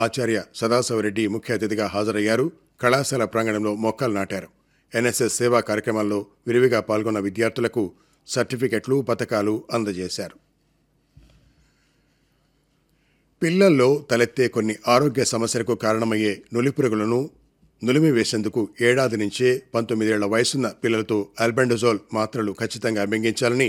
ఆచార్య సదాశివరెడ్డి ముఖ్య అతిథిగా హాజరయ్యారు కళాశాల ప్రాంగణంలో మొక్కలు నాటారు ఎన్ఎస్ఎస్ సేవా కార్యక్రమాల్లో విరివిగా పాల్గొన్న విద్యార్థులకు సర్టిఫికెట్లు పథకాలు అందజేశారు పిల్లల్లో తలెత్తే కొన్ని ఆరోగ్య సమస్యలకు కారణమయ్యే నులిపురుగులను నులిమి వేసేందుకు ఏడాది నుంచే పంతొమ్మిదేళ్ల వయసున్న పిల్లలతో ఆల్బెండజోల్ మాత్రలు ఖచ్చితంగా మింగించాలని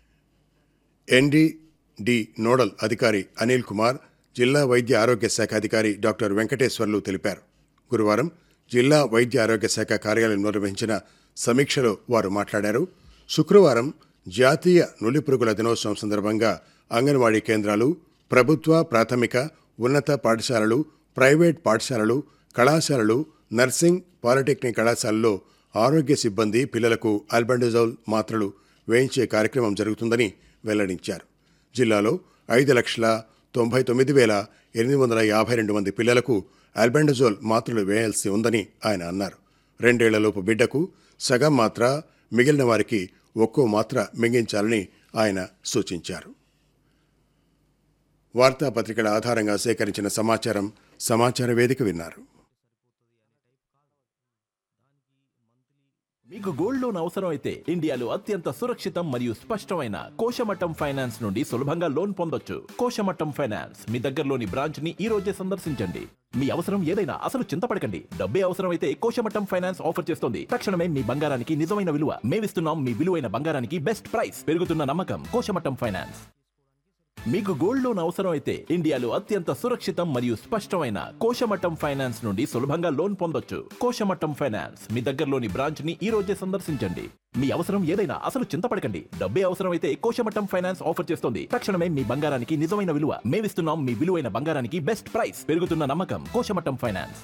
ఎన్డీడి నోడల్ అధికారి అనిల్ కుమార్ జిల్లా వైద్య ఆరోగ్య శాఖ అధికారి డాక్టర్ వెంకటేశ్వర్లు తెలిపారు గురువారం జిల్లా వైద్య ఆరోగ్య శాఖ కార్యాలయం నిర్వహించిన సమీక్షలో వారు మాట్లాడారు శుక్రవారం జాతీయ నులిపురుగుల దినోత్సవం సందర్భంగా అంగన్వాడీ కేంద్రాలు ప్రభుత్వ ప్రాథమిక ఉన్నత పాఠశాలలు ప్రైవేట్ పాఠశాలలు కళాశాలలు నర్సింగ్ పాలిటెక్నిక్ కళాశాలలో ఆరోగ్య సిబ్బంది పిల్లలకు ఆల్బెండజోల్ మాత్రలు వేయించే కార్యక్రమం జరుగుతుందని వెల్లడించారు జిల్లాలో ఐదు లక్షల తొంభై తొమ్మిది వేల ఎనిమిది వందల యాభై రెండు మంది పిల్లలకు ఆల్బెండజోల్ మాత్రలు వేయాల్సి ఉందని ఆయన అన్నారు రెండేళ్లలోపు బిడ్డకు సగం మాత్ర మిగిలిన వారికి ఒక్కో మాత్ర మింగించాలని ఆయన సూచించారు వార్తాపత్రికల ఆధారంగా సేకరించిన సమాచారం సమాచార వేదిక విన్నారు మీకు గోల్డ్ లోన్ అవసరం అయితే ఇండియాలో అత్యంత సురక్షితం మరియు స్పష్టమైన కోశమట్టం ఫైనాన్స్ నుండి సులభంగా లోన్ పొందొచ్చు కోశమట్టం ఫైనాన్స్ మీ దగ్గరలోని బ్రాంచ్ ని ఈ రోజే సందర్శించండి మీ అవసరం ఏదైనా అసలు చింతపడకండి డబ్బే అవసరం అయితే కోశమట్టం ఫైనాన్స్ ఆఫర్ చేస్తుంది తక్షణమే మీ బంగారానికి నిజమైన విలువ మేమిస్తున్నాం మీ విలువైన బంగారానికి బెస్ట్ ప్రైస్ పెరుగుతున్న నమ్మకం కోశమట్టం ఫైనాన్స్ మీకు గోల్డ్ లోన్ అవసరం అయితే ఇండియాలో అత్యంత సురక్షితం మరియు స్పష్టమైన కోశమట్టం ఫైనాన్స్ నుండి సులభంగా లోన్ పొందొచ్చు కోశమట్టం ఫైనాన్స్ మీ దగ్గరలోని బ్రాంచ్ ని ఈ రోజే సందర్శించండి మీ అవసరం ఏదైనా అసలు చింతపడకండి డబ్బే అవసరం అయితే కోశమట్టం ఫైనాన్స్ ఆఫర్ చేస్తుంది తక్షణమే మీ బంగారానికి నిజమైన విలువ మేమిస్తున్నాం మీ విలువైన బంగారానికి బెస్ట్ ప్రైస్ పెరుగుతున్న నమ్మకం కోశమట్టం ఫైనాన్స్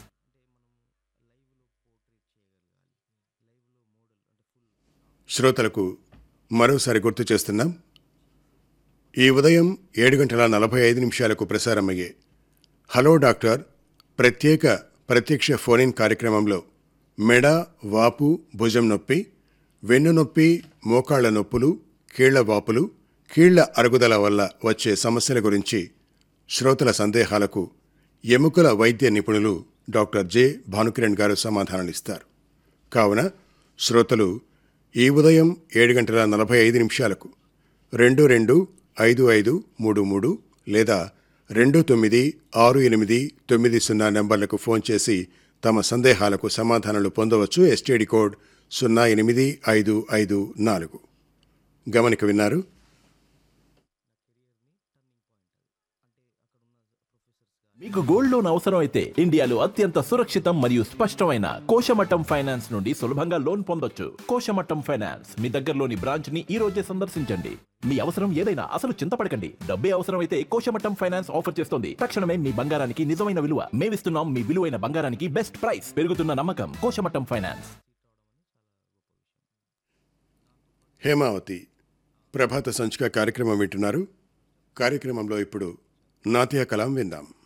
శ్రోతలకు మరోసారి గుర్తు చేస్తున్నాం ఈ ఉదయం ఏడు గంటల నలభై ఐదు నిమిషాలకు ప్రసారమయ్యే హలో డాక్టర్ ప్రత్యేక ప్రత్యక్ష ఫోన్ కార్యక్రమంలో మెడ వాపు భుజం నొప్పి వెన్ను నొప్పి మోకాళ్ల నొప్పులు కీళ్ల వాపులు కీళ్ల అరుగుదల వల్ల వచ్చే సమస్యల గురించి శ్రోతల సందేహాలకు ఎముకల వైద్య నిపుణులు డాక్టర్ జె భానుకిరణ్ గారు సమాధానాలిస్తారు కావున శ్రోతలు ఈ ఉదయం ఏడు గంటల నలభై ఐదు నిమిషాలకు రెండు రెండు ఐదు ఐదు మూడు మూడు లేదా రెండు తొమ్మిది ఆరు ఎనిమిది తొమ్మిది సున్నా నెంబర్లకు ఫోన్ చేసి తమ సందేహాలకు సమాధానాలు పొందవచ్చు ఎస్టీడీ కోడ్ సున్నా ఎనిమిది ఐదు ఐదు నాలుగు గమనిక విన్నారు మీకు గోల్డ్ లోన్ అవసరం అయితే ఇండియాలో అత్యంత సురక్షితం మరియు స్పష్టమైన కోశమట్టం ఫైనాన్స్ నుండి సులభంగా లోన్ పొందొచ్చు కోశమట్టం ఫైనాన్స్ మీ దగ్గరలోని బ్రాంచ్ ని ఈ రోజే సందర్శించండి మీ అవసరం ఏదైనా అసలు చింతపడకండి డబ్బే అవసరం అయితే కోశమట్టం ఫైనాన్స్ ఆఫర్ చేస్తుంది తక్షణమే మీ బంగారానికి నిజమైన విలువ మేమిస్తున్నాం మీ విలువైన బంగారానికి బెస్ట్ ప్రైస్ పెరుగుతున్న నమ్మకం కోశమట్టం ఫైనాన్స్ హేమావతి ప్రభాత సంచిక కార్యక్రమం వింటున్నారు కార్యక్రమంలో ఇప్పుడు నాట్య కలాం విందాం